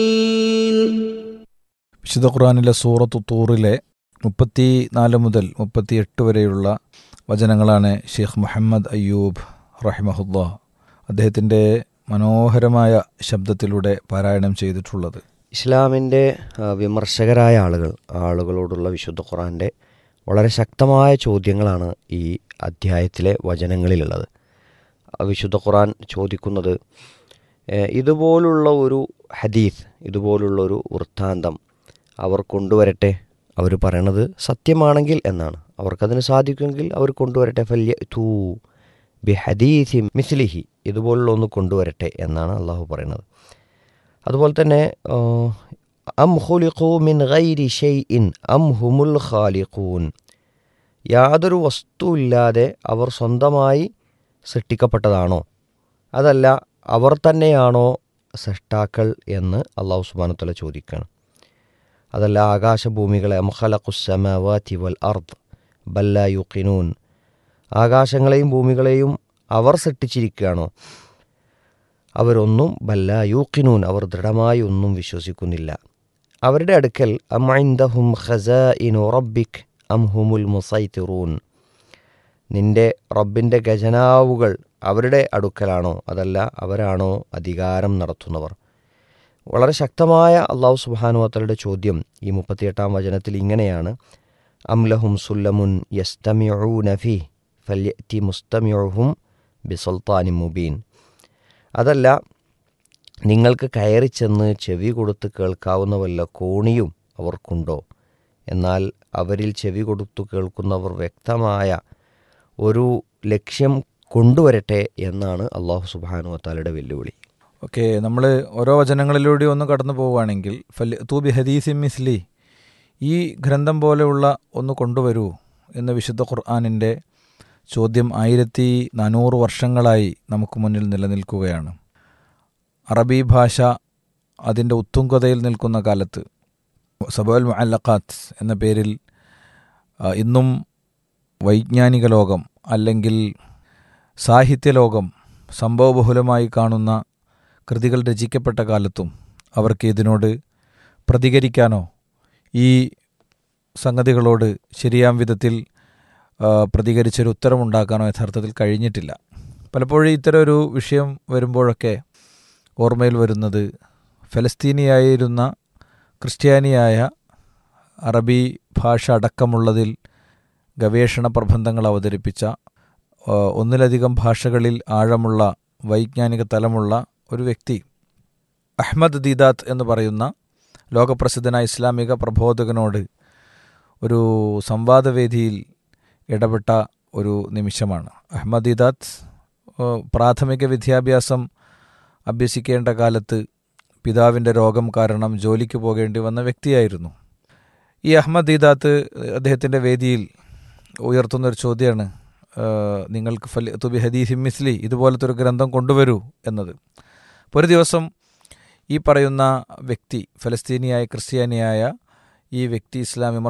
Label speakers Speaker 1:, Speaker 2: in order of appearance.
Speaker 1: വിശുദ്ധ ഖുർആാനിലെ സൂറത്തു തൂറിലെ മുപ്പത്തി നാല് മുതൽ മുപ്പത്തിയെട്ട് വരെയുള്ള വചനങ്ങളാണ് ഷെയ്ഖ് മുഹമ്മദ് അയ്യൂബ് റഹിമഹുല്ല അദ്ദേഹത്തിൻ്റെ മനോഹരമായ ശബ്ദത്തിലൂടെ പാരായണം ചെയ്തിട്ടുള്ളത്
Speaker 2: ഇസ്ലാമിൻ്റെ ആ, വിമർശകരായ ആളുകൾ ആളുകളോടുള്ള വിശുദ്ധ ഖുറാൻ്റെ വളരെ ശക്തമായ ചോദ്യങ്ങളാണ് ഈ അധ്യായത്തിലെ വചനങ്ങളിലുള്ളത് ആ വിശുദ്ധ ഖുറാൻ ചോദിക്കുന്നത് ഏ, ഇതുപോലുള്ള ഒരു ഹദീസ് ഇതുപോലുള്ള ഒരു വൃത്താന്തം അവർ കൊണ്ടുവരട്ടെ അവർ പറയണത് സത്യമാണെങ്കിൽ എന്നാണ് അവർക്കതിന് സാധിക്കുമെങ്കിൽ അവർ കൊണ്ടുവരട്ടെ ഫല്യ തൂ ബി ഹദീസി മിസ്ലിഹി ഇതുപോലുള്ള ഒന്ന് കൊണ്ടുവരട്ടെ എന്നാണ് അള്ളാഹു പറയുന്നത് അതുപോലെ തന്നെ ആ, അം ഹുലിഖു മിൻ ഗൈരി ഷെയ്ഇൻ അം ഹുമുൽ ഖാലിഖൂൻ യാതൊരു വസ്തുവില്ലാതെ അവർ സ്വന്തമായി സൃഷ്ടിക്കപ്പെട്ടതാണോ അതല്ല അവർ തന്നെയാണോ സൃഷ്ടാക്കൾ എന്ന് അള്ളാഹു സുബാനത്തല ചോദിക്കുകയാണ് അതല്ല ആകാശഭൂമികളെ അംഖലഖുസമാവാതി വൽ അർദ് ബല്ല യുഖിനൂൻ ആകാശങ്ങളെയും ഭൂമികളെയും അവർ സൃഷ്ടിച്ചിരിക്കുകയാണോ അവരൊന്നും ബല്ല യൂക്കിനൂൻ അവർ ദൃഢമായി ഒന്നും വിശ്വസിക്കുന്നില്ല അവരുടെ അടുക്കൽ അമൈന്ദഹും ഖസ ഇൻ റബ്ബിക് അം ഹുമുൽ മുസൈത്തിറൂൻ നിന്റെ റബ്ബിൻ്റെ ഖജനാവുകൾ അവരുടെ അടുക്കലാണോ അതല്ല അവരാണോ അധികാരം നടത്തുന്നവർ വളരെ ശക്തമായ അള്ളാഹു സുബാനുവത്തലുടെ ചോദ്യം ഈ മുപ്പത്തിയെട്ടാം വചനത്തിൽ ഇങ്ങനെയാണ് അംലഹും സുല്ലമുൻ യസ്തമിഉ നഫി ഫല്യത്തി മുസ്തമിഉഹും ബിസുൽത്താനി മുബീൻ അതല്ല നിങ്ങൾക്ക് കയറി ചെന്ന് ചെവി കൊടുത്ത് കേൾക്കാവുന്ന വല്ല കോണിയും അവർക്കുണ്ടോ എന്നാൽ അവരിൽ ചെവി കൊടുത്തു കേൾക്കുന്നവർ വ്യക്തമായ ഒരു ലക്ഷ്യം കൊണ്ടുവരട്ടെ എന്നാണ് അള്ളാഹു സുബാനു വത്താലയുടെ വെല്ലുവിളി
Speaker 1: ഓക്കെ നമ്മൾ ഓരോ വചനങ്ങളിലൂടെ ഒന്ന് കടന്നു പോവുകയാണെങ്കിൽ ഫൽ തൂബി ഹദീസി മിസ്ലി ഈ ഗ്രന്ഥം പോലെയുള്ള ഒന്ന് കൊണ്ടുവരൂ എന്ന് വിശുദ്ധ ഖുർആാനിൻ്റെ ചോദ്യം ആയിരത്തി നാനൂറ് വർഷങ്ങളായി നമുക്ക് മുന്നിൽ നിലനിൽക്കുകയാണ് അറബി ഭാഷ അതിൻ്റെ ഉത്തുംഗതയിൽ നിൽക്കുന്ന കാലത്ത് സബോൽ മുഅല്ലഖാത്ത് എന്ന പേരിൽ ആ, ഇന്നും വൈജ്ഞാനിക ലോകം അല്ലെങ്കിൽ സാഹിത്യലോകം സംഭവബഹുലമായി കാണുന്ന കൃതികൾ രചിക്കപ്പെട്ട കാലത്തും അവർക്ക് ഇതിനോട് പ്രതികരിക്കാനോ ഈ സംഗതികളോട് ശരിയാം വിധത്തിൽ ആ, പ്രതികരിച്ചൊരു ഉത്തരമുണ്ടാക്കാനോ യഥാർത്ഥത്തിൽ കഴിഞ്ഞിട്ടില്ല പലപ്പോഴും ഇത്തരം ഒരു വിഷയം വരുമ്പോഴൊക്കെ ഓർമ്മയിൽ വരുന്നത് ഫലസ്തീനിയായിരുന്ന ക്രിസ്ത്യാനിയായ അറബി ഭാഷ അടക്കമുള്ളതിൽ ഗവേഷണ പ്രബന്ധങ്ങൾ അവതരിപ്പിച്ച ആ, ഒന്നിലധികം ഭാഷകളിൽ ആഴമുള്ള വൈജ്ഞാനിക തലമുള്ള ഒരു വ്യക്തി അഹ്മദ് ദീദാത്ത് എന്ന് പറയുന്ന ലോകപ്രസിദ്ധനായ ഇസ്ലാമിക പ്രബോധകനോട് ഒരു സംവാദവേദിയിൽ ഇടപെട്ട ഒരു നിമിഷമാണ് അഹ്മദ് ദീദാത്ത് ആ, പ്രാഥമിക വിദ്യാഭ്യാസം അഭ്യസിക്കേണ്ട കാലത്ത് പിതാവിൻ്റെ രോഗം കാരണം ജോലിക്ക് പോകേണ്ടി വന്ന വ്യക്തിയായിരുന്നു ഈ അഹമ്മദ് ദീദാത്ത് അദ്ദേഹത്തിൻ്റെ വേദിയിൽ ഉയർത്തുന്നൊരു ചോദ്യമാണ് ആ, നിങ്ങൾക്ക് ഫൽ തുബി ഹദീസി മിസ്ലി ഇതുപോലത്തെ ഒരു ഗ്രന്ഥം കൊണ്ടുവരൂ എന്നത് അപ്പോൾ ഒരു ദിവസം ഈ പറയുന്ന വ്യക്തി ഫലസ്തീനിയായ ക്രിസ്ത്യാനിയായ ഈ വ്യക്തി ഇസ്ലാം വിമർശനം